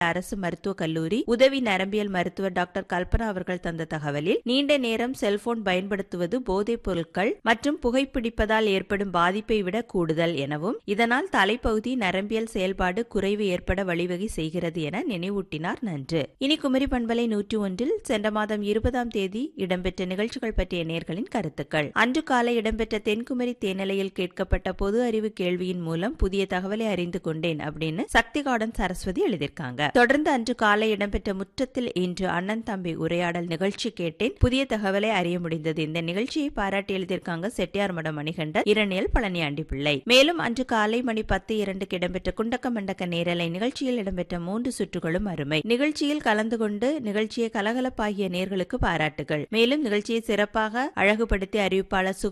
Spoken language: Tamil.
அரசு மருத்துவக் கல்லூரி உதவி நரம்பியல் மருத்துவர் டாக்டர் கல்பனா அவர்கள் தந்த தகவலில் நீண்ட நேரம் செல்போன் பயன்படுத்துவது போதைப் பொருட்கள் மற்றும் புகைப்பிடிப்பதால் ஏற்படும் பாதிப்பை விட கூடுதல் எனவும் இதனால் தலைப்பகுதி நரம்பியல் செயல்பாடு குறைவு ஏற்பட வழிவகை செய்கிறது என நினைவூட்டினார் நன்று இனி குமரி பண்பலை நூற்றி ஒன்றில் சென்ற மாதம் இருபதாம் தேதி இடம்பெற்ற நிகழ்ச்சிகள் பற்றிய நேர்களின் கருத்துக்கள் அன்று காலை இடம்பெற்ற தென்குமரி தேனிலையில் கேட்கப்பட்ட பொது அறிவு கேள்வியின் மூலம் புதிய தகவலை அறிந்து கொண்டேன் அப்படின்னு சக்தி கார்டன் சரஸ்வதி எழுதியிருக்காங்க தொடர்ந்து அன்று காலை இடம்பெற்ற முற்றத்தில் இன்று அண்ணன் தம்பி உரையாடல் நிகழ்ச்சி கேட்டேன் புதிய தகவலை அறிய முடிந்தது இந்த நிகழ்ச்சியை பாராட்டி எழுதியிருக்காங்க செட்டியார் மடம் மணிகண்டர் இரணியல் பழனியாண்டி பிள்ளை மேலும் அன்று காலை மணி பத்து இரண்டுக்கு இடம்பெற்ற குண்டக்க மண்டக்க நேரலை நிகழ்ச்சியில் இடம்பெற்ற மூன்று சுற்றுகளும் அருமை நிகழ்ச்சியில் கலந்து கொண்டு நிகழ்ச்சியை கலகலப்பாகிய நேர்களுக்கு பாராட்டுகள் மேலும் நிகழ்ச்சியை சிறப்பாக அழகுபடுத்தி அறிவிப்பாளர்